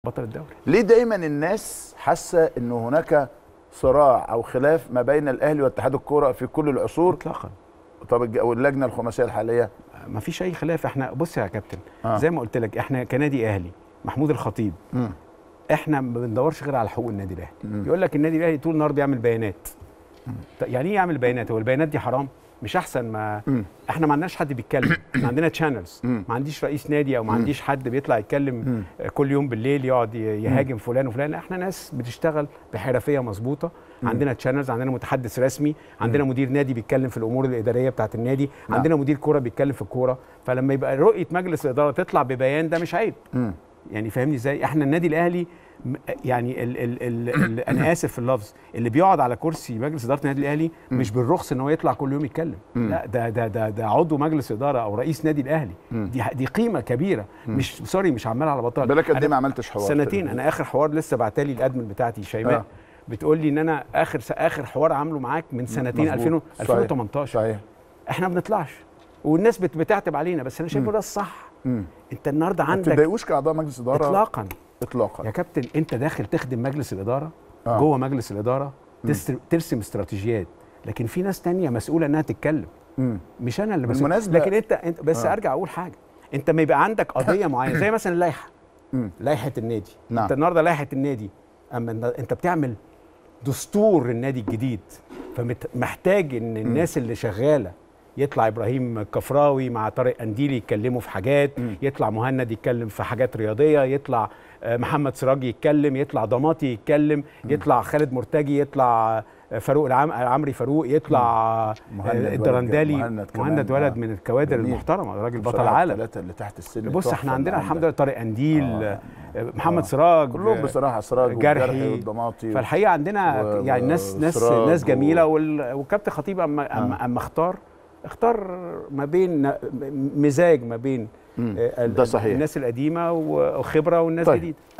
بطل الدوري ليه دايما الناس حاسه ان هناك صراع او خلاف ما بين الاهلي واتحاد الكوره في كل العصور اطلاقا طب الج- واللجنه الخماسيه الحاليه ما فيش اي خلاف احنا بص يا كابتن آه. زي ما قلت لك احنا كنادي اهلي محمود الخطيب مم. احنا ما بندورش غير على حقوق النادي الاهلي مم. يقول لك النادي الاهلي طول النهار بيعمل بيانات طب يعني ايه يعمل بيانات هو البيانات دي حرام مش احسن ما مم. احنا ما عندناش حد بيتكلم احنا عندنا تشانلز مم. ما عنديش رئيس نادي او ما عنديش حد بيطلع يتكلم مم. آه، كل يوم بالليل يقعد ي- يهاجم فلان وفلان لا، احنا ناس بتشتغل بحرفيه مظبوطه عندنا تشانلز عندنا متحدث رسمي عندنا مدير نادي بيتكلم في الامور الاداريه بتاعه النادي نعم. عندنا مدير كوره بيتكلم في الكوره فلما يبقى رؤيه مجلس الاداره تطلع ببيان ده مش عيب مم. يعني فاهمني ازاي احنا النادي الاهلي م- يعني ال ال ال ال انا اسف في اللفظ اللي بيقعد على كرسي مجلس اداره النادي الاهلي مش بالرخص ان هو يطلع كل يوم يتكلم لا ده ده ده ده عضو مجلس اداره او رئيس نادي الاهلي دي دي قيمه كبيره مش سوري مش عمال على بطال بالك قد ايه أنا ما عملتش حوار سنتين انا اخر حوار لسه بعتلي الادمن بتاعتي شيماء آه. بتقول لي ان انا اخر اخر حوار عامله معاك من سنتين مظبوط. 2000 صحيح. 2018 صحيح احنا ما بنطلعش والناس بت- بتعتب علينا بس انا شايفه ده الصح مم. انت النهارده ما عندك تضايقوش كاعضاء مجلس اداره اطلاقا اطلاقا يا كابتن انت داخل تخدم مجلس الاداره آه. آه. جوه مجلس الاداره تستر... ترسم استراتيجيات لكن في ناس تانية مسؤوله انها تتكلم مم. مش انا اللي مسؤول بالمناسبة- لكن انت, انت بس آه. آه. ارجع اقول حاجه انت ما يبقى عندك قضيه معينه زي مثلا اللائحه مم. لائحه النادي نعم. انت النهارده لائحه النادي اما انت- انت بتعمل دستور النادي الجديد فمحتاج ان الناس اللي شغاله يطلع ابراهيم كفراوي مع طارق قنديلي يتكلموا في حاجات يطلع مهند يتكلم في حاجات رياضيه يطلع آه، محمد سراج يتكلم يطلع ضماطي يتكلم يطلع خالد مرتجي يطلع آه، فاروق العم... عمري فاروق يطلع آه، مهند ولد- الدرندالي مهند كمان، مهند ولد آه. من الكوادر جميل. المحترمه راجل بطل بصراحة عالم الثلاثه اللي تحت السن بص تحفة احنا عندنا اللي الحمد عندك. لله طارق قنديل آه. آه. محمد سراج كلهم آه، بصراحه سراج جرحي. والجرحي والضماطي فالحقيقه عندنا و- يعني ناس ناس وسراج ناس جميله و- وال- والكابتن خطيب اما اما, أما اختار اختار ما بين ن- مزاج ما بين مم. آه، ال- ده صحيح. الناس القديمه وخبره والناس طيب. الجديده